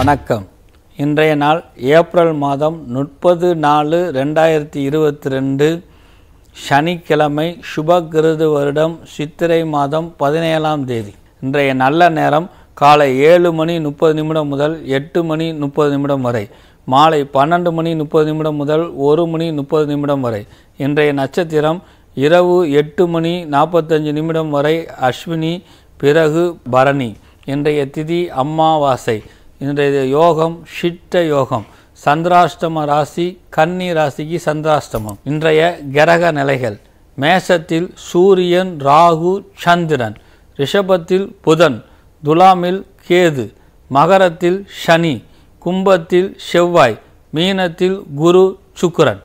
வணக்கம் இன்றைய நாள் ஏப்ரல் மாதம் முப்பது நாலு ரெண்டாயிரத்தி இருபத்தி ரெண்டு சனிக்கிழமை சுபகிருது வருடம் சித்திரை மாதம் பதினேழாம் தேதி இன்றைய நல்ல நேரம் காலை ஏழு மணி முப்பது நிமிடம் முதல் எட்டு மணி முப்பது நிமிடம் வரை மாலை பன்னெண்டு மணி முப்பது நிமிடம் முதல் ஒரு மணி முப்பது நிமிடம் வரை இன்றைய நட்சத்திரம் இரவு எட்டு மணி நாற்பத்தஞ்சு நிமிடம் வரை அஸ்வினி பிறகு பரணி இன்றைய திதி அம்மாவாசை இன்றைய யோகம் ஷிட்ட யோகம் சந்திராஷ்டம ராசி கன்னி ராசிக்கு சந்திராஷ்டமம் இன்றைய கிரக நிலைகள் மேஷத்தில் சூரியன் ராகு சந்திரன் ரிஷபத்தில் புதன் துலாமில் கேது மகரத்தில் சனி கும்பத்தில் செவ்வாய் மீனத்தில் குரு சுக்கிரன்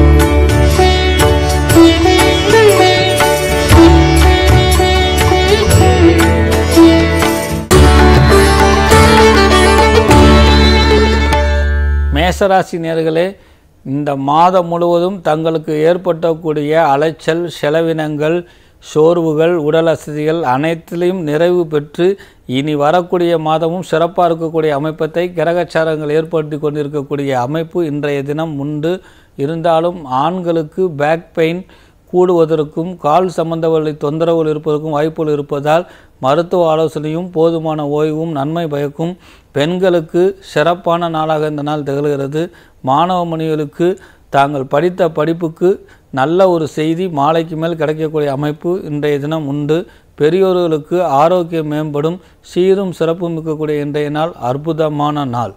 மேசராசி நேர்களே இந்த மாதம் முழுவதும் தங்களுக்கு ஏற்பட்டக்கூடிய அலைச்சல் செலவினங்கள் சோர்வுகள் உடல் அசதிகள் அனைத்திலையும் நிறைவு பெற்று இனி வரக்கூடிய மாதமும் சிறப்பாக இருக்கக்கூடிய அமைப்பத்தை கிரகச்சாரங்கள் ஏற்படுத்தி கொண்டிருக்கக்கூடிய அமைப்பு இன்றைய தினம் உண்டு இருந்தாலும் ஆண்களுக்கு பேக் பெயின் கூடுவதற்கும் கால் சம்பந்த வலி தொந்தரவுகள் இருப்பதற்கும் வாய்ப்புகள் இருப்பதால் மருத்துவ ஆலோசனையும் போதுமான ஓய்வும் நன்மை பயக்கும் பெண்களுக்கு சிறப்பான நாளாக இந்த நாள் திகழ்கிறது மாணவ மணிகளுக்கு தாங்கள் படித்த படிப்புக்கு நல்ல ஒரு செய்தி மாலைக்கு மேல் கிடைக்கக்கூடிய அமைப்பு இன்றைய தினம் உண்டு பெரியோர்களுக்கு ஆரோக்கியம் மேம்படும் சீரும் சிறப்பும் இருக்கக்கூடிய இன்றைய நாள் அற்புதமான நாள்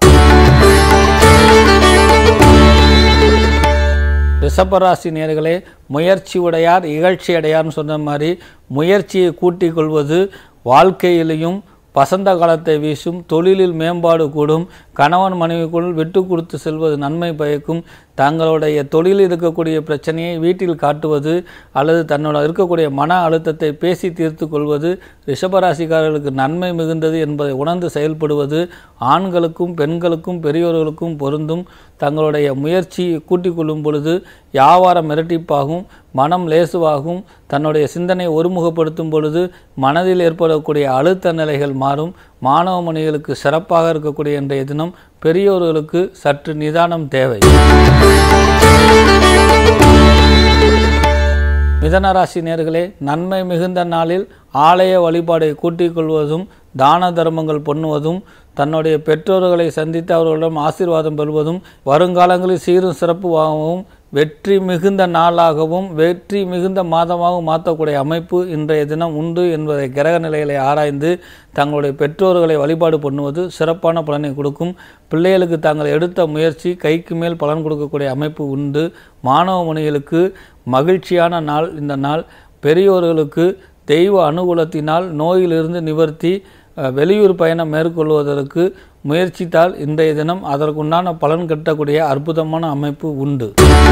ரிஷபராசி நேர்களே முயற்சி உடையார் இகழ்ச்சி அடையார்னு சொன்ன மாதிரி முயற்சியை கூட்டிக் கொள்வது வாழ்க்கையிலையும் வசந்த காலத்தை வீசும் தொழிலில் மேம்பாடு கூடும் கணவன் மனைவிக்குள் விட்டு கொடுத்து செல்வது நன்மை பயக்கும் தங்களுடைய தொழிலில் இருக்கக்கூடிய பிரச்சனையை வீட்டில் காட்டுவது அல்லது தன்னோட இருக்கக்கூடிய மன அழுத்தத்தை பேசி தீர்த்து கொள்வது ரிஷபராசிக்காரர்களுக்கு நன்மை மிகுந்தது என்பதை உணர்ந்து செயல்படுவது ஆண்களுக்கும் பெண்களுக்கும் பெரியோர்களுக்கும் பொருந்தும் தங்களுடைய முயற்சியை கூட்டிக் கொள்ளும் பொழுது வியாபாரம் இரட்டிப்பாகும் மனம் லேசுவாகும் தன்னுடைய சிந்தனை ஒருமுகப்படுத்தும் பொழுது மனதில் ஏற்படக்கூடிய அழுத்த நிலைகள் மாறும் மாணவ மணிகளுக்கு சிறப்பாக இருக்கக்கூடிய இன்றைய தினம் பெரியோர்களுக்கு சற்று நிதானம் தேவை மிதனராசி நேர்களே நன்மை மிகுந்த நாளில் ஆலய வழிபாடை கூட்டிக் கொள்வதும் தான தர்மங்கள் பண்ணுவதும் தன்னுடைய பெற்றோர்களை சந்தித்து அவர்களிடம் ஆசீர்வாதம் பெறுவதும் வருங்காலங்களில் சீரும் சிறப்புவாகவும் வெற்றி மிகுந்த நாளாகவும் வெற்றி மிகுந்த மாதமாகவும் மாற்றக்கூடிய அமைப்பு இன்றைய தினம் உண்டு என்பதை கிரக நிலைகளை ஆராய்ந்து தங்களுடைய பெற்றோர்களை வழிபாடு பண்ணுவது சிறப்பான பலனை கொடுக்கும் பிள்ளைகளுக்கு தாங்கள் எடுத்த முயற்சி கைக்கு மேல் பலன் கொடுக்கக்கூடிய அமைப்பு உண்டு மாணவ மணிகளுக்கு மகிழ்ச்சியான நாள் இந்த நாள் பெரியோர்களுக்கு தெய்வ அனுகூலத்தினால் நோயிலிருந்து நிவர்த்தி வெளியூர் பயணம் மேற்கொள்வதற்கு முயற்சித்தால் இன்றைய தினம் அதற்குண்டான பலன் கட்டக்கூடிய அற்புதமான அமைப்பு உண்டு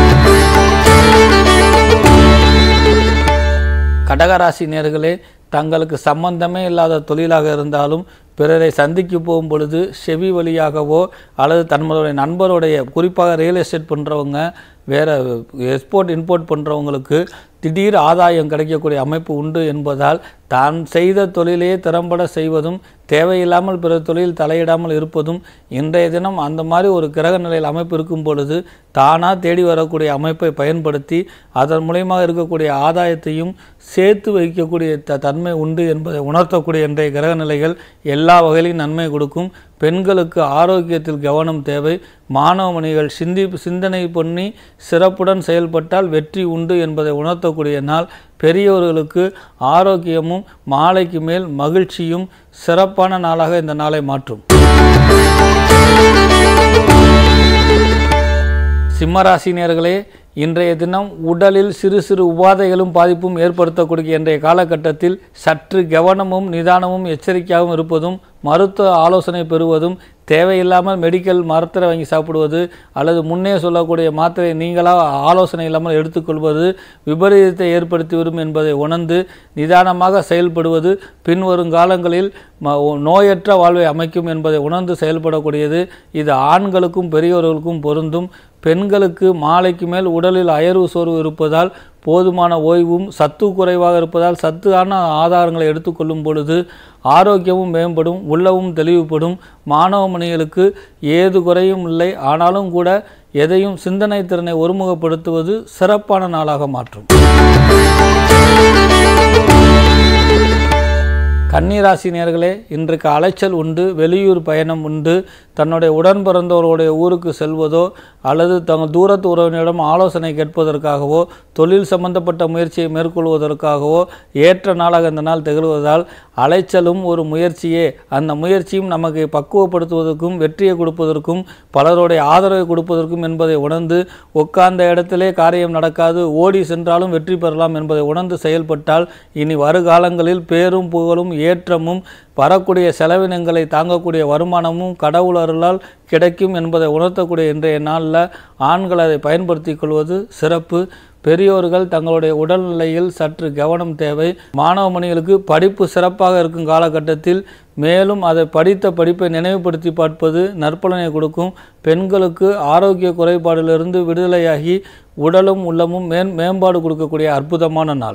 கடகராசி நேர்களே தங்களுக்கு சம்பந்தமே இல்லாத தொழிலாக இருந்தாலும் பிறரை சந்திக்க போகும் பொழுது செவி வழியாகவோ அல்லது தன்னுடைய நண்பருடைய குறிப்பாக ரியல் எஸ்டேட் பண்ணுறவங்க வேறு எக்ஸ்போர்ட் இம்போர்ட் பண்ணுறவங்களுக்கு திடீர் ஆதாயம் கிடைக்கக்கூடிய அமைப்பு உண்டு என்பதால் தான் செய்த தொழிலையே திறம்பட செய்வதும் தேவையில்லாமல் பிற தொழில் தலையிடாமல் இருப்பதும் இன்றைய தினம் அந்த மாதிரி ஒரு கிரக நிலையில் அமைப்பு இருக்கும் பொழுது தானாக தேடி வரக்கூடிய அமைப்பை பயன்படுத்தி அதன் மூலியமாக இருக்கக்கூடிய ஆதாயத்தையும் சேர்த்து வைக்கக்கூடிய த தன்மை உண்டு என்பதை உணர்த்தக்கூடிய இன்றைய கிரக நிலைகள் எல்லா வகையிலும் நன்மை கொடுக்கும் பெண்களுக்கு ஆரோக்கியத்தில் கவனம் தேவை மாணவ மணிகள் சிந்தி சிந்தனை பண்ணி சிறப்புடன் செயல்பட்டால் வெற்றி உண்டு என்பதை உணர்த்தக்கூடிய நாள் பெரியவர்களுக்கு ஆரோக்கியமும் மாலைக்கு மேல் மகிழ்ச்சியும் சிறப்பான நாளாக இந்த நாளை மாற்றும் சிம்மராசினியர்களே இன்றைய தினம் உடலில் சிறு சிறு உபாதைகளும் பாதிப்பும் ஏற்படுத்தக்கூடிய இன்றைய காலகட்டத்தில் சற்று கவனமும் நிதானமும் எச்சரிக்கையாகவும் இருப்பதும் மருத்துவ ஆலோசனை பெறுவதும் தேவையில்லாமல் மெடிக்கல் மருத்துவரை வாங்கி சாப்பிடுவது அல்லது முன்னே சொல்லக்கூடிய மாத்திரை நீங்களாக ஆலோசனை இல்லாமல் எடுத்துக்கொள்வது விபரீதத்தை ஏற்படுத்திவிடும் என்பதை உணர்ந்து நிதானமாக செயல்படுவது பின்வரும் காலங்களில் ம- நோயற்ற வாழ்வை அமைக்கும் என்பதை உணர்ந்து செயல்படக்கூடியது இது ஆண்களுக்கும் பெரியோர்களுக்கும் பொருந்தும் பெண்களுக்கு மாலைக்கு மேல் உடலில் அயர்வு சோர்வு இருப்பதால் போதுமான ஓய்வும் சத்து குறைவாக இருப்பதால் சத்தான ஆதாரங்களை எடுத்துக்கொள்ளும் பொழுது ஆரோக்கியமும் மேம்படும் உள்ளவும் தெளிவுபடும் மாணவ மணிகளுக்கு ஏது குறையும் இல்லை ஆனாலும் கூட எதையும் சிந்தனை திறனை ஒருமுகப்படுத்துவது சிறப்பான நாளாக மாற்றும் கன்னிராசி நேர்களே இன்றைக்கு அலைச்சல் உண்டு வெளியூர் பயணம் உண்டு தன்னுடைய உடன் பிறந்தவர்களுடைய ஊருக்கு செல்வதோ அல்லது தங்கள் தூரத்து உறவினரிடம் ஆலோசனை கேட்பதற்காகவோ தொழில் சம்பந்தப்பட்ட முயற்சியை மேற்கொள்வதற்காகவோ ஏற்ற நாளாக இந்த நாள் திகழ்வதால் அலைச்சலும் ஒரு முயற்சியே அந்த முயற்சியும் நமக்கு பக்குவப்படுத்துவதற்கும் வெற்றியை கொடுப்பதற்கும் பலருடைய ஆதரவை கொடுப்பதற்கும் என்பதை உணர்ந்து உட்கார்ந்த இடத்திலே காரியம் நடக்காது ஓடி சென்றாலும் வெற்றி பெறலாம் என்பதை உணர்ந்து செயல்பட்டால் இனி வருகாலங்களில் பேரும் புகழும் ஏற்றமும் வரக்கூடிய செலவினங்களை தாங்கக்கூடிய வருமானமும் கடவுள் அருளால் கிடைக்கும் என்பதை உணர்த்தக்கூடிய இன்றைய நாளில் ஆண்கள் அதை பயன்படுத்தி கொள்வது சிறப்பு பெரியோர்கள் தங்களுடைய உடல்நிலையில் சற்று கவனம் தேவை மாணவ மணிகளுக்கு படிப்பு சிறப்பாக இருக்கும் காலகட்டத்தில் மேலும் அதை படித்த படிப்பை நினைவுபடுத்தி பார்ப்பது நற்பலனை கொடுக்கும் பெண்களுக்கு ஆரோக்கிய குறைபாடிலிருந்து விடுதலையாகி உடலும் உள்ளமும் மேன் மேம்பாடு கொடுக்கக்கூடிய அற்புதமான நாள்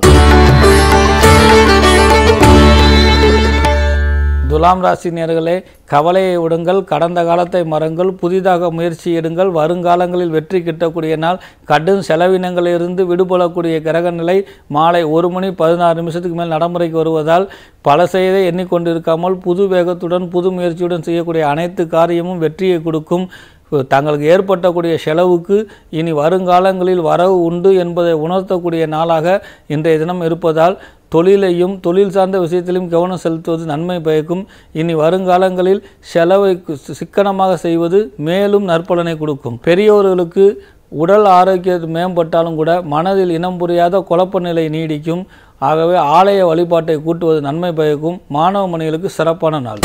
துலாம் ராசி நேர்களே கவலையை விடுங்கள் கடந்த காலத்தை மறங்கள் புதிதாக முயற்சி எடுங்கள் வருங்காலங்களில் வெற்றி கிட்டக்கூடிய நாள் கடும் செலவினங்களிலிருந்து விடுபடக்கூடிய கிரக நிலை மாலை ஒரு மணி பதினாறு நிமிஷத்துக்கு மேல் நடைமுறைக்கு வருவதால் பல செய்தை எண்ணிக்கொண்டிருக்காமல் புது வேகத்துடன் புது முயற்சியுடன் செய்யக்கூடிய அனைத்து காரியமும் வெற்றியை கொடுக்கும் தங்களுக்கு ஏற்பட்டக்கூடிய செலவுக்கு இனி வருங்காலங்களில் வரவு உண்டு என்பதை உணர்த்தக்கூடிய நாளாக இன்றைய தினம் இருப்பதால் தொழிலையும் தொழில் சார்ந்த விஷயத்திலும் கவனம் செலுத்துவது நன்மை பயக்கும் இனி வருங்காலங்களில் செலவை சிக்கனமாக செய்வது மேலும் நற்பலனை கொடுக்கும் பெரியோர்களுக்கு உடல் ஆரோக்கியம் மேம்பட்டாலும் கூட மனதில் இனம் புரியாத குழப்ப நிலை நீடிக்கும் ஆகவே ஆலய வழிபாட்டை கூட்டுவது நன்மை பயக்கும் மாணவ மணிகளுக்கு சிறப்பான நாள்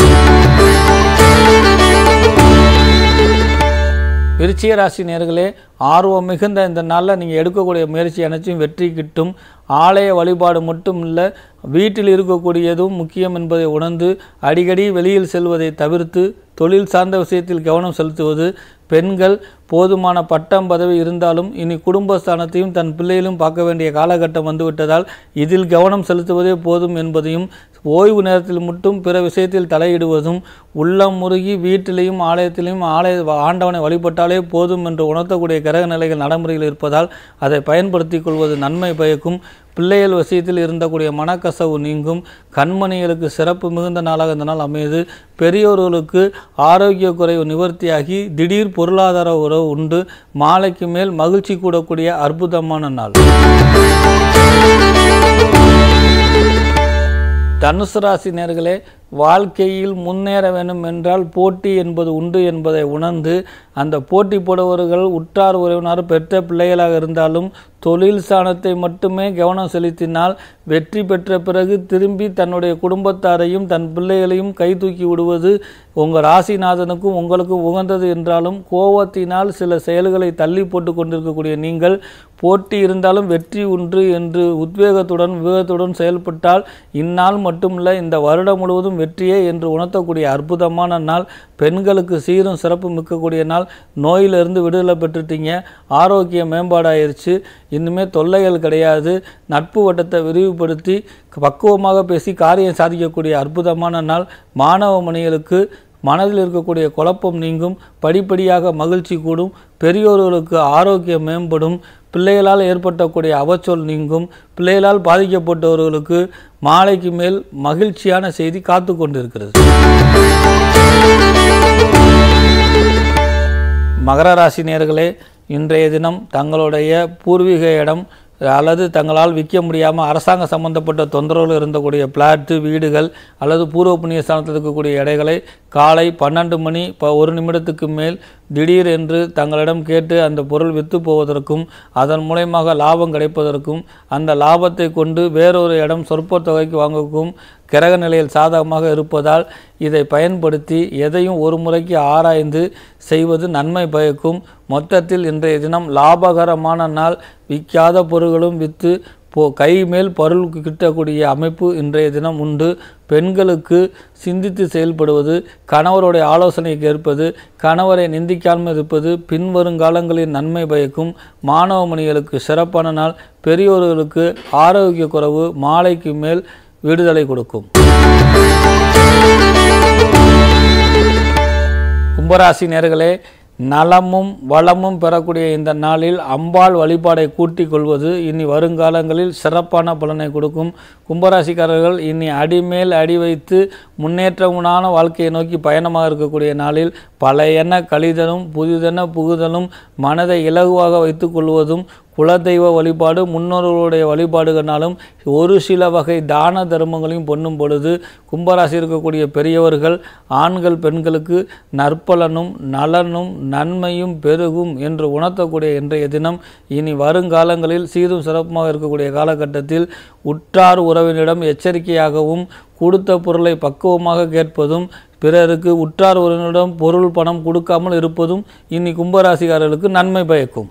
விருச்சிக ராசி நேர்களே ஆர்வம் மிகுந்த இந்த நாளில் நீங்கள் எடுக்கக்கூடிய முயற்சி அனைத்தும் வெற்றி கிட்டும் ஆலய வழிபாடு மட்டும் இல்லை வீட்டில் இருக்கக்கூடியதும் முக்கியம் என்பதை உணர்ந்து அடிக்கடி வெளியில் செல்வதை தவிர்த்து தொழில் சார்ந்த விஷயத்தில் கவனம் செலுத்துவது பெண்கள் போதுமான பட்டம் பதவி இருந்தாலும் இனி குடும்பஸ்தானத்தையும் தன் பிள்ளையிலும் பார்க்க வேண்டிய காலகட்டம் வந்துவிட்டதால் இதில் கவனம் செலுத்துவதே போதும் என்பதையும் ஓய்வு நேரத்தில் மட்டும் பிற விஷயத்தில் தலையிடுவதும் உள்ளம் முருகி வீட்டிலையும் ஆலயத்திலையும் ஆலய ஆண்டவனை வழிபட்டாலே போதும் என்று உணர்த்தக்கூடிய கிரக நிலைகள் நடைமுறையில் இருப்பதால் அதை பயன்படுத்தி கொள்வது நன்மை பயக்கும் பிள்ளைகள் விஷயத்தில் இருந்தக்கூடிய மனக்கசவு நீங்கும் கண்மணிகளுக்கு சிறப்பு மிகுந்த நாளாக இந்த நாள் அமையுது பெரியோர்களுக்கு ஆரோக்கிய குறைவு நிவர்த்தியாகி திடீர் பொருளாதார உறவு உண்டு மாலைக்கு மேல் மகிழ்ச்சி கூடக்கூடிய அற்புதமான நாள் தனுசு ராசி நேர்களே வாழ்க்கையில் முன்னேற வேண்டும் என்றால் போட்டி என்பது உண்டு என்பதை உணர்ந்து அந்த போட்டி போடுபவர்கள் உற்றார் உறவினர் பெற்ற பிள்ளைகளாக இருந்தாலும் தொழில் ஸ்தானத்தை மட்டுமே கவனம் செலுத்தினால் வெற்றி பெற்ற பிறகு திரும்பி தன்னுடைய குடும்பத்தாரையும் தன் பிள்ளைகளையும் கை தூக்கி விடுவது உங்கள் ராசிநாதனுக்கும் உங்களுக்கும் உகந்தது என்றாலும் கோபத்தினால் சில செயல்களை தள்ளி போட்டு கொண்டிருக்கக்கூடிய நீங்கள் போட்டி இருந்தாலும் வெற்றி உண்டு என்று உத்வேகத்துடன் விவேகத்துடன் செயல்பட்டால் இந்நாள் மட்டுமல்ல இந்த வருடம் முழுவதும் வெற்றியே என்று உணர்த்தக்கூடிய அற்புதமான நாள் பெண்களுக்கு சீரும் சிறப்பு மிக்கக்கூடிய நாள் நோயிலிருந்து விடுதலை பெற்றுட்டீங்க ஆரோக்கிய மேம்பாடாயிருச்சு இன்னுமே தொல்லைகள் கிடையாது நட்பு வட்டத்தை விரிவுபடுத்தி பக்குவமாக பேசி காரியம் சாதிக்கக்கூடிய அற்புதமான நாள் மாணவ மணிகளுக்கு மனதில் இருக்கக்கூடிய குழப்பம் நீங்கும் படிப்படியாக மகிழ்ச்சி கூடும் பெரியோர்களுக்கு ஆரோக்கியம் மேம்படும் பிள்ளைகளால் ஏற்பட்டக்கூடிய அவச்சொல் நீங்கும் பிள்ளைகளால் பாதிக்கப்பட்டவர்களுக்கு மாலைக்கு மேல் மகிழ்ச்சியான செய்தி காத்து கொண்டிருக்கிறது மகர ராசி நேர்களே இன்றைய தினம் தங்களுடைய பூர்வீக இடம் அல்லது தங்களால் விற்க முடியாமல் அரசாங்க சம்பந்தப்பட்ட தொந்தரவுகள் இருந்தக்கூடிய பிளாட்டு வீடுகள் அல்லது பூர்வ புண்ணிய ஸ்தானத்தில் இருக்கக்கூடிய இடைகளை காலை பன்னெண்டு மணி ப ஒரு நிமிடத்துக்கு மேல் திடீர் என்று தங்களிடம் கேட்டு அந்த பொருள் விற்று போவதற்கும் அதன் மூலயமாக லாபம் கிடைப்பதற்கும் அந்த லாபத்தை கொண்டு வேறொரு இடம் சொற்ப தொகைக்கு வாங்கக்கும் கிரக நிலையில் சாதகமாக இருப்பதால் இதை பயன்படுத்தி எதையும் ஒரு முறைக்கு ஆராய்ந்து செய்வது நன்மை பயக்கும் மொத்தத்தில் இன்றைய தினம் லாபகரமான நாள் விற்காத பொருள்களும் விற்று போ கை மேல் பருள் கிட்டக்கூடிய அமைப்பு இன்றைய தினம் உண்டு பெண்களுக்கு சிந்தித்து செயல்படுவது கணவருடைய ஆலோசனை கேட்பது கணவரை நிந்திக்காமல் இருப்பது பின்வருங்காலங்களில் நன்மை பயக்கும் மாணவ மணிகளுக்கு சிறப்பான நாள் பெரியோர்களுக்கு ஆரோக்கிய குறைவு மாலைக்கு மேல் விடுதலை கொடுக்கும் கும்பராசி நேர்களே நலமும் வளமும் பெறக்கூடிய இந்த நாளில் அம்பாள் வழிபாடை கூட்டிக் கொள்வது இனி வருங்காலங்களில் சிறப்பான பலனை கொடுக்கும் கும்பராசிக்காரர்கள் இனி அடிமேல் அடி வைத்து முன்னேற்றமுனான வாழ்க்கையை நோக்கி பயணமாக இருக்கக்கூடிய நாளில் பழையன கழிதலும் புதிதென புகுதலும் மனதை இலகுவாக வைத்துக் கொள்வதும் குலதெய்வ வழிபாடு முன்னோர்களுடைய வழிபாடுகளாலும் ஒரு சில வகை தான தர்மங்களையும் பொண்ணும் பொழுது கும்பராசி இருக்கக்கூடிய பெரியவர்கள் ஆண்கள் பெண்களுக்கு நற்பலனும் நலனும் நன்மையும் பெருகும் என்று உணர்த்தக்கூடிய இன்றைய தினம் இனி வருங்காலங்களில் சீரும் சிறப்புமாக இருக்கக்கூடிய காலகட்டத்தில் உற்றார் உறவினரிடம் எச்சரிக்கையாகவும் கொடுத்த பொருளை பக்குவமாக கேட்பதும் பிறருக்கு உற்றார் உறவினரிடம் பொருள் பணம் கொடுக்காமல் இருப்பதும் இனி கும்பராசிக்காரர்களுக்கு நன்மை பயக்கும்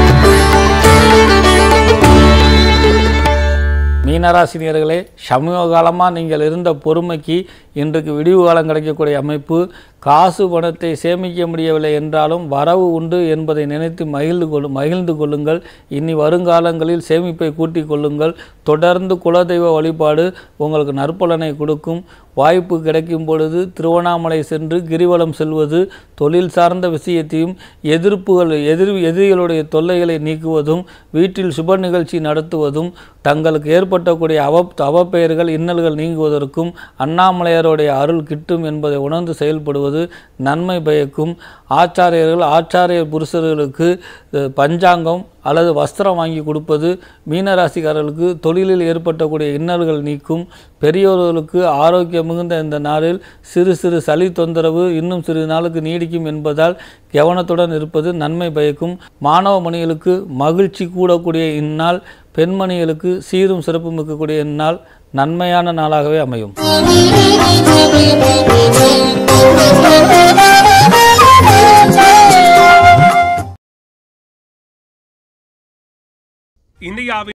மீனராசினியர்களே சமீப காலமாக நீங்கள் இருந்த பொறுமைக்கு இன்றைக்கு விடிவு காலம் கிடைக்கக்கூடிய அமைப்பு காசு பணத்தை சேமிக்க முடியவில்லை என்றாலும் வரவு உண்டு என்பதை நினைத்து மகிழ்ந்து கொள்ளு மகிழ்ந்து கொள்ளுங்கள் இனி வருங்காலங்களில் சேமிப்பை கூட்டிக் கொள்ளுங்கள் தொடர்ந்து குலதெய்வ வழிபாடு உங்களுக்கு நற்பலனை கொடுக்கும் வாய்ப்பு கிடைக்கும் பொழுது திருவண்ணாமலை சென்று கிரிவலம் செல்வது தொழில் சார்ந்த விஷயத்தையும் எதிர்ப்புகள் எதிர் எதிரிகளுடைய தொல்லைகளை நீக்குவதும் வீட்டில் சுப நிகழ்ச்சி நடத்துவதும் தங்களுக்கு ஏற்பட்டக்கூடிய அவ அவப்பெயர்கள் இன்னல்கள் நீங்குவதற்கும் அண்ணாமலையாருடைய அருள் கிட்டும் என்பதை உணர்ந்து செயல்படுவது நன்மை பயக்கும் ஆச்சாரியர்கள் ஆச்சாரிய புருஷர்களுக்கு அஹ், பஞ்சாங்கம் அல்லது வஸ்திரம் வாங்கி கொடுப்பது மீனராசிக்காரர்களுக்கு தொழிலில் ஏற்பட்டக்கூடிய இன்னல்கள் நீக்கும் பெரியோர்களுக்கு ஆரோக்கியம் மிகுந்த இந்த நாளில் சிறு சிறு சளி தொந்தரவு இன்னும் சிறிது நாளுக்கு நீடிக்கும் என்பதால் கவனத்துடன் இருப்பது நன்மை பயக்கும் மாணவ மணிகளுக்கு மகிழ்ச்சி கூடக்கூடிய இந்நாள் பெண்மணிகளுக்கு சீரும் சிறப்பும் இருக்கக்கூடிய இந்நாள் நன்மையான நாளாகவே அமையும் இந்தியாவின்